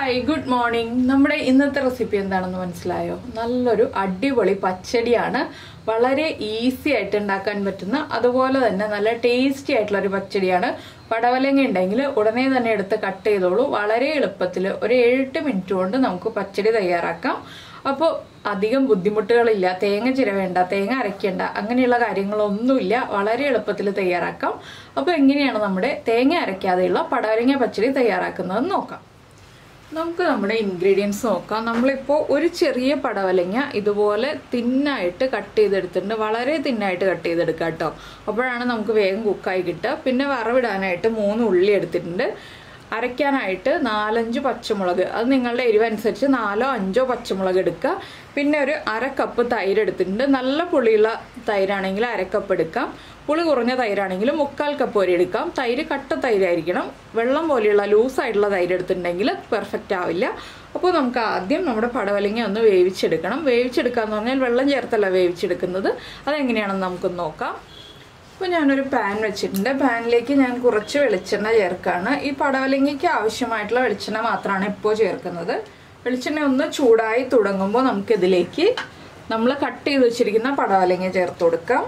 hi good morning നമ്മുടെ ഇന്നത്തെ recipe എന്താണെന്ന് മനസ്സിലായോ നല്ലൊരു അടിപൊളി പച്ചടിയാണ് വളരെ ഈസി ആയിട്ട് ഉണ്ടാക്കാൻ പറ്റുന്ന അതുപോലെ തന്നെ നല്ല ടേസ്റ്റി ആയിട്ടുള്ള ഒരു പച്ചടിയാണ് പടവലങ്ങ ഉണ്ടെങ്കിൽ ഉടനെ തന്നെ എടുത്ത് കട്ട് ചെയ്തോളൂ വളരെ എളുപ്പത്തിൽ ഒരു ഏഴെട്ട് മിനിറ്റ് കൊണ്ട് നമുക്ക് പച്ചടി തയ്യാറാക്കാം അപ്പോൾ അധികം ബുദ്ധിമുട്ടുകളില്ല തേങ്ങ ചിരവേണ്ട തേങ്ങ അരയ്ക്കേണ്ട അങ്ങനെയുള്ള കാര്യങ്ങളൊന്നുമില്ല വളരെ എളുപ്പത്തിൽ തയ്യാറാക്കാം അപ്പോൾ എങ്ങനെയാണ് നമ്മുടെ തേങ്ങ അരയ്ക്കാതെയുള്ള പടവലങ്ങ പച്ചടി തയ്യാറാക്കുന്നതെന്ന് നോക്കാം നമുക്ക് നമ്മുടെ ഇൻഗ്രീഡിയൻസ് നോക്കാം നമ്മളിപ്പോൾ ഒരു ചെറിയ പടവലങ്ങ ഇതുപോലെ തിന്നായിട്ട് കട്ട് ചെയ്തെടുത്തിട്ടുണ്ട് വളരെ തിന്നായിട്ട് കട്ട് ചെയ്തെടുക്കുക കേട്ടോ അപ്പോഴാണ് നമുക്ക് വേഗം കുക്കായി കിട്ടുക പിന്നെ വറവിടാനായിട്ട് മൂന്ന് ഉള്ളി എടുത്തിട്ടുണ്ട് അരയ്ക്കാനായിട്ട് നാലഞ്ച് പച്ചമുളക് അത് നിങ്ങളുടെ എരിവനുസരിച്ച് നാലോ അഞ്ചോ പച്ചമുളക് എടുക്കുക പിന്നെ ഒരു അര കപ്പ് തൈര് എടുത്തിട്ടുണ്ട് നല്ല പുളിയുള്ള തൈരാണെങ്കിൽ അര കപ്പ് എടുക്കാം പുളി കുറഞ്ഞ തൈരാണെങ്കിൽ മുക്കാൽ കപ്പ് വരെ എടുക്കാം തൈര് കട്ട തൈരായിരിക്കണം വെള്ളം പോലെയുള്ള ലൂസായിട്ടുള്ള തൈര് എടുത്തിട്ടുണ്ടെങ്കിൽ പെർഫെക്റ്റ് ആവില്ല അപ്പോൾ നമുക്ക് ആദ്യം നമ്മുടെ പടവലങ്ങ ഒന്ന് വേവിച്ചെടുക്കണം വേവിച്ചെടുക്കുക എന്ന് പറഞ്ഞാൽ വെള്ളം ചേർത്തല്ല വേവിച്ചെടുക്കുന്നത് അതെങ്ങനെയാണെന്ന് നമുക്കൊന്ന് നോക്കാം അപ്പോൾ ഞാനൊരു പാൻ വെച്ചിട്ടുണ്ട് പാനിലേക്ക് ഞാൻ കുറച്ച് വെളിച്ചെണ്ണ ചേർക്കുകയാണ് ഈ പടവലങ്ങയ്ക്ക് ആവശ്യമായിട്ടുള്ള വെളിച്ചെണ്ണ മാത്രമാണ് ഇപ്പോൾ ചേർക്കുന്നത് വെളിച്ചെണ്ണ ഒന്ന് ചൂടായി തുടങ്ങുമ്പോൾ നമുക്കിതിലേക്ക് നമ്മൾ കട്ട് ചെയ്ത് വെച്ചിരിക്കുന്ന പടവലങ്ങ ചേർത്ത് കൊടുക്കാം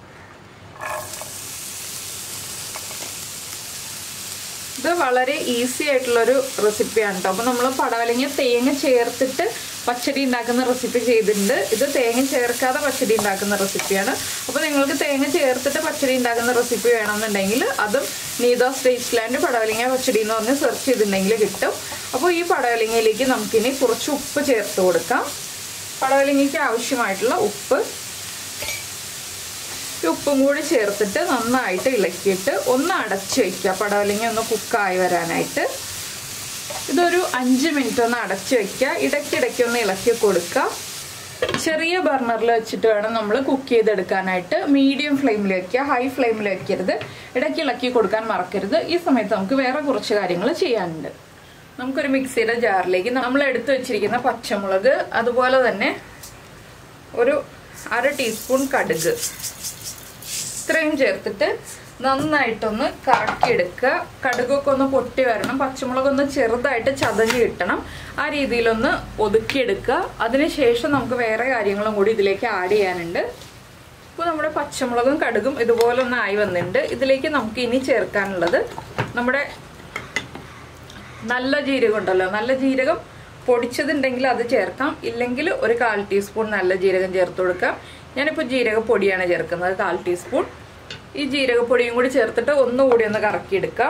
ഇത് വളരെ ഈസി ആയിട്ടുള്ളൊരു റെസിപ്പിയാണ് കേട്ടോ അപ്പോൾ നമ്മൾ പടവലങ്ങ തേങ്ങ ചേർത്തിട്ട് പച്ചടി ഉണ്ടാക്കുന്ന റെസിപ്പി ചെയ്തിട്ടുണ്ട് ഇത് തേങ്ങ ചേർക്കാതെ പച്ചടി ഉണ്ടാക്കുന്ന റെസിപ്പിയാണ് അപ്പോൾ നിങ്ങൾക്ക് തേങ്ങ ചേർത്തിട്ട് പച്ചടി ഉണ്ടാക്കുന്ന റെസിപ്പി വേണമെന്നുണ്ടെങ്കിൽ അതും നീത സ്റ്റേറ്റ് ലാൻഡ് പടവലങ്ങ പച്ചടി എന്ന് പറഞ്ഞ് സെർച്ച് ചെയ്തിട്ടുണ്ടെങ്കിൽ കിട്ടും അപ്പോൾ ഈ പടവലങ്ങയിലേക്ക് നമുക്കിനി കുറച്ച് ഉപ്പ് ചേർത്ത് കൊടുക്കാം പടവലങ്ങയ്ക്ക് ആവശ്യമായിട്ടുള്ള ഉപ്പ് ഉപ്പും കൂടി ചേർത്തിട്ട് നന്നായിട്ട് ഇളക്കിയിട്ട് ഒന്ന് അടച്ചു വയ്ക്കുക പടവലങ്ങ ഒന്ന് കുക്കായി വരാനായിട്ട് ഇതൊരു അഞ്ച് മിനിറ്റ് ഒന്ന് അടച്ചു വയ്ക്കുക ഇടയ്ക്കിടയ്ക്ക് ഒന്ന് ഇളക്കി കൊടുക്കുക ചെറിയ ബർണറിൽ വെച്ചിട്ട് വേണം നമ്മൾ കുക്ക് ചെയ്തെടുക്കാനായിട്ട് മീഡിയം ഫ്ലെയിമിൽ വെക്കുക ഹൈ ഫ്ലെയിമിൽ വെക്കരുത് ഇടയ്ക്ക് ഇളക്കി കൊടുക്കാൻ മറക്കരുത് ഈ സമയത്ത് നമുക്ക് വേറെ കുറച്ച് കാര്യങ്ങൾ ചെയ്യാനുണ്ട് നമുക്കൊരു മിക്സിയുടെ ജാറിലേക്ക് നമ്മൾ എടുത്തു വെച്ചിരിക്കുന്ന പച്ചമുളക് അതുപോലെ തന്നെ ഒരു അര ടീസ്പൂൺ കടുക് ഇത്രയും ചേർത്തിട്ട് നന്നായിട്ടൊന്ന് കറക്കിയെടുക്കുക കടുകൊക്കെ ഒന്ന് പൊട്ടി വരണം പച്ചമുളകൊന്ന് ചെറുതായിട്ട് ചതഞ്ഞ് കിട്ടണം ആ രീതിയിലൊന്ന് ഒതുക്കിയെടുക്കുക അതിനുശേഷം നമുക്ക് വേറെ കാര്യങ്ങളും കൂടി ഇതിലേക്ക് ആഡ് ചെയ്യാനുണ്ട് ഇപ്പോൾ നമ്മുടെ പച്ചമുളകും കടുകും ഇതുപോലെ ഒന്ന് ആയി വന്നിട്ടുണ്ട് ഇതിലേക്ക് നമുക്ക് ഇനി ചേർക്കാനുള്ളത് നമ്മുടെ നല്ല ജീരകം ഉണ്ടല്ലോ നല്ല ജീരകം പൊടിച്ചതുണ്ടെങ്കിൽ അത് ചേർക്കാം ഇല്ലെങ്കിൽ ഒരു കാൽ ടീസ്പൂൺ നല്ല ജീരകം ചേർത്ത് കൊടുക്കാം ഞാനിപ്പോൾ ജീരകപ്പൊടിയാണ് ചേർക്കുന്നത് കാൽ ടീസ്പൂൺ ഈ ജീരകപ്പൊടിയും കൂടി ചേർത്തിട്ട് ഒന്നുകൂടി ഒന്ന് കറക്കിയെടുക്കാം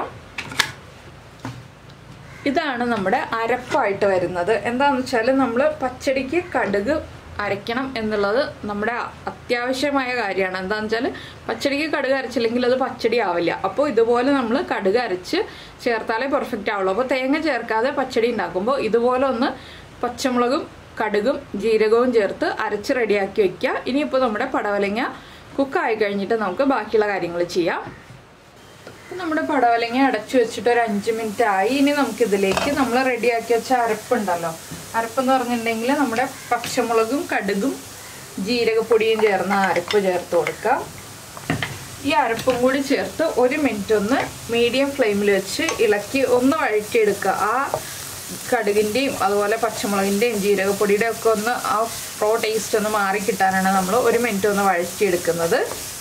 ഇതാണ് നമ്മുടെ അരപ്പായിട്ട് വരുന്നത് എന്താണെന്ന് വെച്ചാൽ നമ്മൾ പച്ചടിക്ക് കടുക് അരയ്ക്കണം എന്നുള്ളത് നമ്മുടെ അത്യാവശ്യമായ കാര്യമാണ് എന്താണെന്ന് വെച്ചാൽ പച്ചടിക്ക് കടുക് അരച്ചില്ലെങ്കിൽ അത് പച്ചടി ആവില്ല അപ്പോൾ ഇതുപോലെ നമ്മൾ കടുക് അരച്ച് ചേർത്താലേ പെർഫെക്റ്റ് ആവുള്ളൂ അപ്പോൾ തേങ്ങ ചേർക്കാതെ പച്ചടി ഉണ്ടാക്കുമ്പോൾ ഇതുപോലെ ഒന്ന് പച്ചമുളകും കടുകും ജീരകവും ചേർത്ത് അരച്ച് റെഡിയാക്കി വെക്കുക ഇനിയിപ്പോൾ നമ്മുടെ പടവലങ്ങ കുക്കായി കഴിഞ്ഞിട്ട് നമുക്ക് ബാക്കിയുള്ള കാര്യങ്ങൾ ചെയ്യാം അപ്പം നമ്മുടെ പടവലങ്ങ അടച്ചു വെച്ചിട്ട് ഒരു അഞ്ച് മിനിറ്റ് ആയി ഇനി നമുക്കിതിലേക്ക് നമ്മൾ റെഡിയാക്കി വെച്ച അരപ്പുണ്ടല്ലോ അരപ്പെന്ന് പറഞ്ഞിട്ടുണ്ടെങ്കിൽ നമ്മുടെ പച്ചമുളകും കടുകും ജീരകപ്പൊടിയും ചേർന്ന അരപ്പ് ചേർത്ത് കൊടുക്കാം ഈ അരപ്പും കൂടി ചേർത്ത് ഒരു മിനിറ്റ് ഒന്ന് മീഡിയം ഫ്ലെയിമിൽ വെച്ച് ഇളക്കി ഒന്ന് വഴറ്റിയെടുക്കുക ആ കടുകിൻ്റെയും അതുപോലെ പച്ചമുളകിൻ്റെയും ജീരകപ്പൊടിയുടെ ഒക്കെ ഒന്ന് ആ റോ ടേസ്റ്റ് ഒന്ന് മാറി കിട്ടാനാണ് നമ്മൾ ഒരു മിനിറ്റ് ഒന്ന് വഴറ്റിയെടുക്കുന്നത്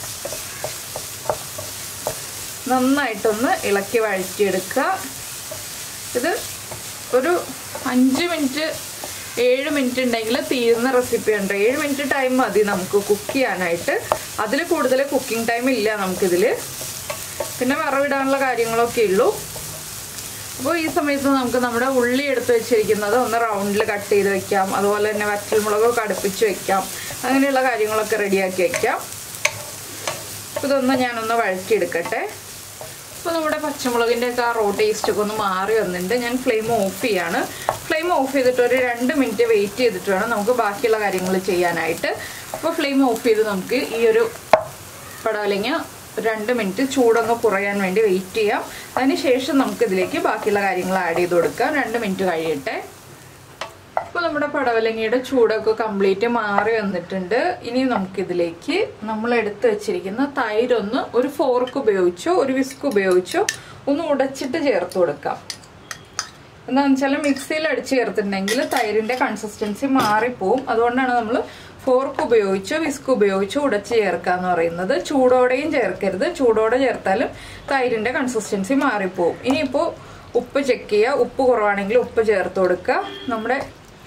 നന്നായിട്ടൊന്ന് ഇളക്കി വഴറ്റിയെടുക്കുക ഇത് ഒരു അഞ്ച് മിനിറ്റ് ഏഴ് മിനിറ്റ് ഉണ്ടെങ്കിൽ തീരുന്ന റെസിപ്പി ഉണ്ട് ഏഴ് മിനിറ്റ് ടൈം മതി നമുക്ക് കുക്ക് ചെയ്യാനായിട്ട് അതിൽ കൂടുതൽ കുക്കിംഗ് ടൈം ഇല്ല നമുക്കിതിൽ പിന്നെ വറവിടാനുള്ള കാര്യങ്ങളൊക്കെ ഉള്ളൂ അപ്പോൾ ഈ സമയത്ത് നമുക്ക് നമ്മുടെ ഉള്ളി എടുത്ത് വെച്ചിരിക്കുന്നത് ഒന്ന് റൗണ്ടിൽ കട്ട് ചെയ്ത് വെക്കാം അതുപോലെ തന്നെ വറ്റൽമുളകൊക്കെ അടുപ്പിച്ച് വെക്കാം അങ്ങനെയുള്ള കാര്യങ്ങളൊക്കെ റെഡിയാക്കി വെക്കാം ഇതൊന്ന് ഞാനൊന്ന് വഴറ്റിയെടുക്കട്ടെ ഇപ്പോൾ നമ്മുടെ പച്ചമുളകിൻ്റെ ഒക്കെ ആ റോ ടേസ്റ്റ് ഒക്കെ ഒന്ന് മാറി വന്നിട്ടുണ്ട് ഞാൻ ഫ്ലെയിം ഓഫ് ചെയ്യാണ് ഫ്ലെയിം ഓഫ് ചെയ്തിട്ട് ഒരു രണ്ട് മിനിറ്റ് വെയിറ്റ് ചെയ്തിട്ട് വേണം നമുക്ക് ബാക്കിയുള്ള കാര്യങ്ങൾ ചെയ്യാനായിട്ട് അപ്പോൾ ഫ്ലെയിം ഓഫ് ചെയ്ത് നമുക്ക് ഈ ഒരു പടവലങ്ങ രണ്ട് മിനിറ്റ് ചൂടൊന്ന് കുറയാൻ വേണ്ടി വെയിറ്റ് ചെയ്യാം അതിന് ശേഷം നമുക്ക് ഇതിലേക്ക് ബാക്കിയുള്ള കാര്യങ്ങൾ ആഡ് ചെയ്ത് കൊടുക്കാം രണ്ട് മിനിറ്റ് കഴിയട്ടെ ഇപ്പോൾ നമ്മുടെ പടവലങ്ങയുടെ ചൂടൊക്കെ കംപ്ലീറ്റ് മാറി വന്നിട്ടുണ്ട് ഇനി നമുക്കിതിലേക്ക് നമ്മൾ എടുത്ത് വെച്ചിരിക്കുന്ന തൈരൊന്ന് ഒരു ഫോർക്ക് ഉപയോഗിച്ചോ ഒരു വിസ്ക് ഉപയോഗിച്ചോ ഒന്ന് ഉടച്ചിട്ട് ചേർത്ത് കൊടുക്കാം എന്താണെന്ന് വെച്ചാൽ മിക്സിയിൽ അടിച്ച് ചേർത്തിട്ടുണ്ടെങ്കിൽ തൈരിന്റെ കൺസിസ്റ്റൻസി മാറിപ്പോവും അതുകൊണ്ടാണ് നമ്മൾ ഫോർക്ക് ഉപയോഗിച്ചോ വിസ്ക് ഉപയോഗിച്ചോ ഉടച്ച് ചേർക്കുക എന്ന് പറയുന്നത് ചൂടോടെയും ചേർക്കരുത് ചൂടോടെ ചേർത്താലും തൈരിന്റെ കൺസിസ്റ്റൻസി മാറിപ്പോവും ഇനിയിപ്പോൾ ഉപ്പ് ചെക്ക് ചെയ്യുക ഉപ്പ് കുറവാണെങ്കിൽ ഉപ്പ് ചേർത്ത് കൊടുക്കുക നമ്മുടെ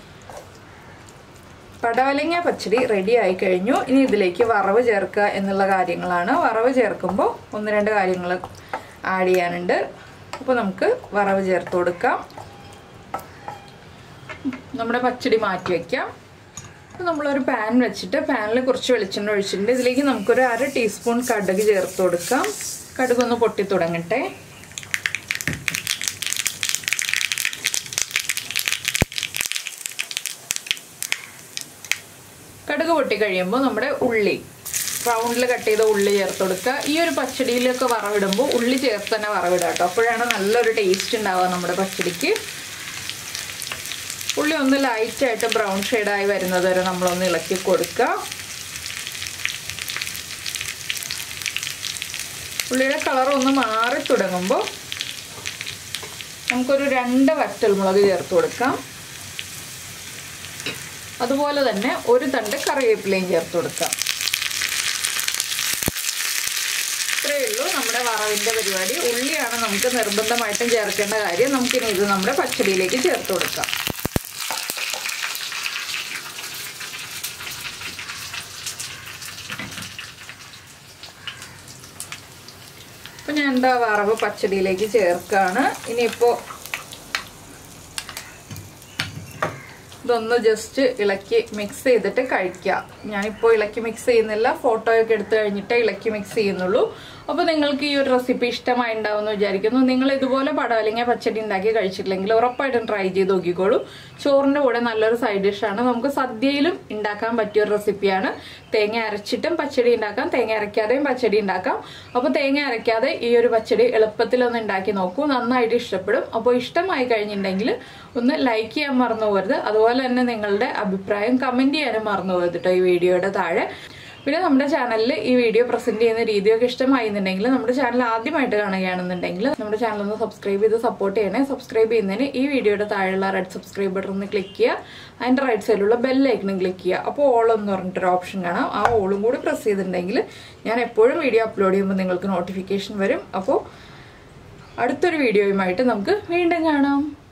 പടവലങ്ങ പച്ചടി റെഡി ആയി കഴിഞ്ഞു ഇനി ഇതിലേക്ക് വറവ് ചേർക്കുക എന്നുള്ള കാര്യങ്ങളാണ് വറവ് ചേർക്കുമ്പോൾ ഒന്ന് രണ്ട് കാര്യങ്ങൾ ആഡ് ചെയ്യാനുണ്ട് അപ്പോൾ നമുക്ക് വറവ് ചേർത്ത് കൊടുക്കാം നമ്മുടെ പച്ചടി മാറ്റി വയ്ക്കാം അപ്പോൾ നമ്മളൊരു പാൻ വെച്ചിട്ട് പാനിൽ കുറച്ച് വെളിച്ചെണ്ണ ഒഴിച്ചിട്ടുണ്ട് ഇതിലേക്ക് നമുക്കൊരു അര ടീസ്പൂൺ കടുക് ചേർത്ത് കൊടുക്കാം കടുക് ഒന്ന് പൊട്ടി തുടങ്ങട്ടെ കടുക് പൊട്ടി കഴിയുമ്പോൾ നമ്മുടെ ഉള്ളി റൗണ്ടിൽ കട്ട് ചെയ്ത ഉള്ളി ചേർത്ത് കൊടുക്കുക ഈ ഒരു പച്ചടിയിലൊക്കെ വറവിടുമ്പോൾ ഉള്ളി ചേർത്ത് തന്നെ വറവിടുക കേട്ടോ അപ്പോഴാണ് നല്ലൊരു ടേസ്റ്റ് ഉണ്ടാവുക നമ്മുടെ പച്ചടിക്ക് ഉള്ളി ഒന്ന് ലൈറ്റായിട്ട് ബ്രൗൺ ഷെയ്ഡായി വരുന്നത് വരെ നമ്മളൊന്ന് ഇളക്കി കൊടുക്കുക ഉള്ളിയുടെ കളർ ഒന്ന് മാറി തുടങ്ങുമ്പോൾ നമുക്കൊരു രണ്ട് വറ്റൽമുളക് ചേർത്ത് കൊടുക്കാം അതുപോലെ തന്നെ ഒരു തണ്ട് കറിവേപ്പിലയും ചേർത്ത് കൊടുക്കാം ഇത്രയേ ഉള്ളൂ നമ്മുടെ വറവിൻ്റെ പരിപാടി ഉള്ളിയാണ് നമുക്ക് നിർബന്ധമായിട്ടും ചേർക്കേണ്ട കാര്യം നമുക്കിനി ഇത് നമ്മുടെ പച്ചടിയിലേക്ക് ചേർത്ത് കൊടുക്കാം അപ്പം ഞാൻ എന്താ വറവ് പച്ചടിയിലേക്ക് ചേർക്കാണ് ഇനിയിപ്പോൾ ഇതൊന്ന് ജസ്റ്റ് ഇളക്കി മിക്സ് ചെയ്തിട്ട് കഴിക്കുക ഞാനിപ്പോൾ ഇളക്കി മിക്സ് ചെയ്യുന്നില്ല ഫോട്ടോയൊക്കെ എടുത്തു കഴിഞ്ഞിട്ടേ ഇളക്കി മിക്സ് ചെയ്യുന്നുള്ളൂ അപ്പോൾ നിങ്ങൾക്ക് ഈ ഒരു റെസിപ്പി ഇഷ്ടമായി ഉണ്ടാവുമെന്ന് വിചാരിക്കുന്നു നിങ്ങൾ ഇതുപോലെ പടവലങ്ങ പച്ചടി ഉണ്ടാക്കി കഴിച്ചിട്ടില്ലെങ്കിൽ ഉറപ്പായിട്ടും ട്രൈ ചെയ്ത് നോക്കിക്കോളൂ ചോറിൻ്റെ കൂടെ നല്ലൊരു സൈഡ് ഡിഷാണ് നമുക്ക് സദ്യയിലും ഉണ്ടാക്കാൻ പറ്റിയ ഒരു റെസിപ്പിയാണ് തേങ്ങ അരച്ചിട്ടും പച്ചടി ഉണ്ടാക്കാം തേങ്ങ അരയ്ക്കാതെയും പച്ചടി ഉണ്ടാക്കാം അപ്പോൾ തേങ്ങ അരയ്ക്കാതെ ഈ ഒരു പച്ചടി എളുപ്പത്തിലൊന്ന് ഉണ്ടാക്കി നോക്കൂ നന്നായിട്ട് ഇഷ്ടപ്പെടും അപ്പോൾ ഇഷ്ടമായി കഴിഞ്ഞിട്ടുണ്ടെങ്കിൽ ഒന്ന് ലൈക്ക് ചെയ്യാൻ മറന്നു പോകരുത് അതുപോലെ തന്നെ നിങ്ങളുടെ അഭിപ്രായം കമൻറ്റ് ചെയ്യാനും മറന്നു പോകരുത് കേട്ടോ ഈ വീഡിയോയുടെ താഴെ പിന്നെ നമ്മുടെ ചാനലിൽ ഈ വീഡിയോ പ്രസന്റ് ചെയ്യുന്ന രീതിയൊക്കെ ഇഷ്ടമായിരുന്നുണ്ടെങ്കിൽ നമ്മുടെ ചാനൽ ആദ്യമായിട്ട് കാണുകയാണെന്നുണ്ടെങ്കിൽ നമ്മുടെ ചാനൽ ഒന്ന് സബ്സ്ക്രൈബ് ചെയ്ത് സപ്പോർട്ട് ചെയ്യണേ സബ്സ്ക്രൈബ് ചെയ്യുന്നതിന് ഈ വീഡിയോയുടെ താഴെയുള്ള റെഡ് സബ്സ്ക്രൈബ് ബട്ടൺ ഒന്ന് ക്ലിക്ക് ചെയ്യുക അതിൻ്റെ റൈറ്റ് സൈഡിലുള്ള ബെല്ലൈക്കണും ക്ലിക്ക് ചെയ്യുക അപ്പോൾ ഓൾ എന്ന് പറഞ്ഞിട്ടൊരു ഓപ്ഷൻ കാണാം ആ ഓളും കൂടി പ്രസ് ചെയ്തിട്ടുണ്ടെങ്കിൽ ഞാൻ എപ്പോഴും വീഡിയോ അപ്ലോഡ് ചെയ്യുമ്പോൾ നിങ്ങൾക്ക് നോട്ടിഫിക്കേഷൻ വരും അപ്പോൾ അടുത്തൊരു വീഡിയോയുമായിട്ട് നമുക്ക് വീണ്ടും കാണാം